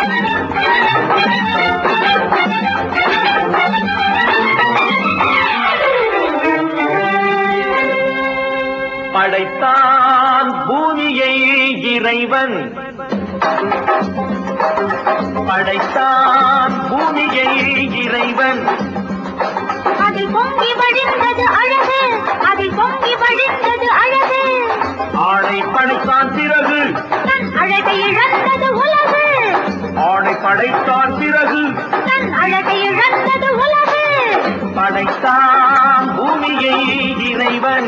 படைத்தான் பூமியை இறைவன் படைத்தான் பூமியை இறைவன் அதில் பொங்கி வழிந்தது அழகு அதில் பொங்கி வழிந்தது அழகு ஆணை படைத்தான் பிறகு தன் அழகை இழந்தது உலகு ஆணை படைத்தான் பிறகு தன் அழகை இழந்தது உலகு படைத்தான் பூமியை இறைவன்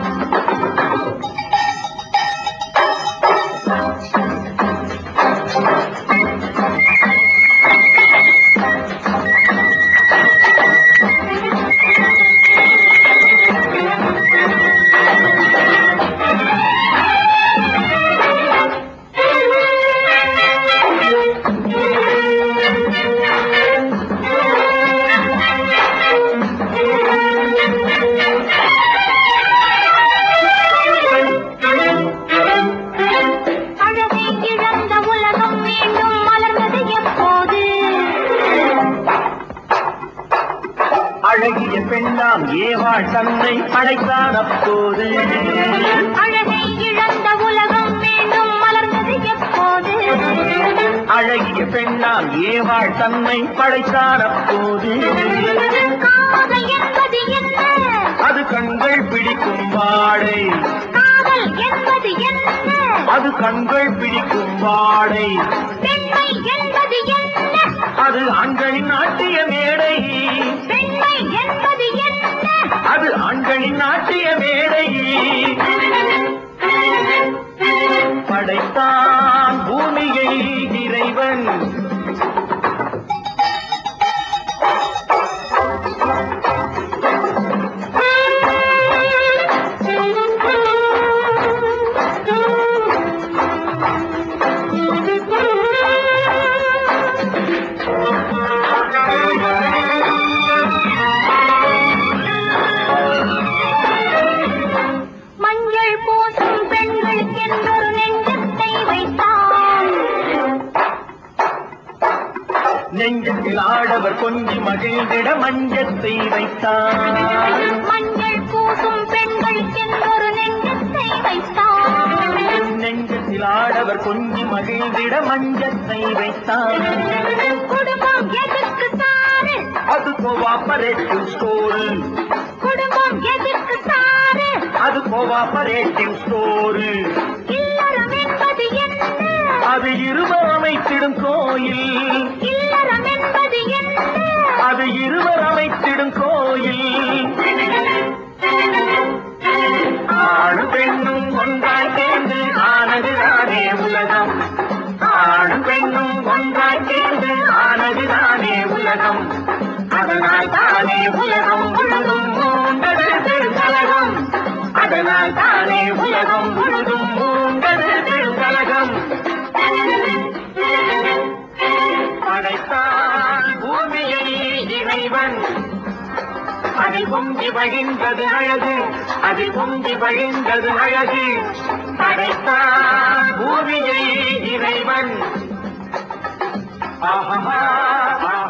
அழகை இழந்த உலகம் மீண்டும் மலர்ந்தது எப்போது அழகிய பெண்ணாம் ஏவாள் தன்னை படைத்தான் அப்போது அழகை இழந்த உலகம் மீண்டும் மலர்ந்தது எப்போது அழகிய பெண்ணாம் ஏவாள் தன்னை படைத்தான் அப்போது காதல் என்பது என்ன அது கண்கள் பிடிக்கும் வாடை காதல் என்பது என்ன அது கண்கள் பிடிக்கும் வாடை பெண்மை என்பது என்ன அது ஆண்களின் நாட்டிய மேடை பெண்மை என்பது என்ன அது ஆண்களின் நாட்டிய மேடை படைத்தான் பூமியை இறைவன் மஞ்சள் பூசும் பெண்களுக்கென்றொரு நெஞ்சத்தை வைத்தான் நெஞ்சத்தில் ஆடவர் கொஞ்சி மகிழ்ந்திட மஞ்சத்தை வைத்தான் மஞ்சள் பூசும் பெண்களுக்கென்றொரு நெஞ்சத்தை வைத்தான் நெஞ்சத்தில் ஆடவர் கொஞ்சி மகிழ்ந்திட மஞ்சத்தை வைத்தான் குடும்பம் எதற்கு சாரு அது கோவாபரேட்டிவ் ஸ்டோரு குடும்பம் எதற்கு சாரு அது கோவாபரேட்டிவ் ஸ்டோரு இல்லறம் என்பது என்ன அது இருவர் அமைத்திடும் கோயில் இல்லறம் என்பது என்ன அது இருவர் அமைத்திடும் கோயில் ஆணு பெண்ணும் ஒன்றாய் சேர்ந்து ஆனதுதானே உலகம் ஆணு பெண்ணும் ஒன்றாய் சேர்ந்து ஆனதுதானே உலகம் அதனால் தானே உலகம் முழுதும் மூண்டது திருக்கலகம் அதனால் தானே உலகம் முழுதும் மூண்டது திருக்கலகம் படைத்தான் பூமியை இறைவன் அதில் பொங்கி வழிந்தது அழகு அதில் பொங்கி வழிந்தது அழகு படைத்தான் பூமியை இறைவன் ஆஹா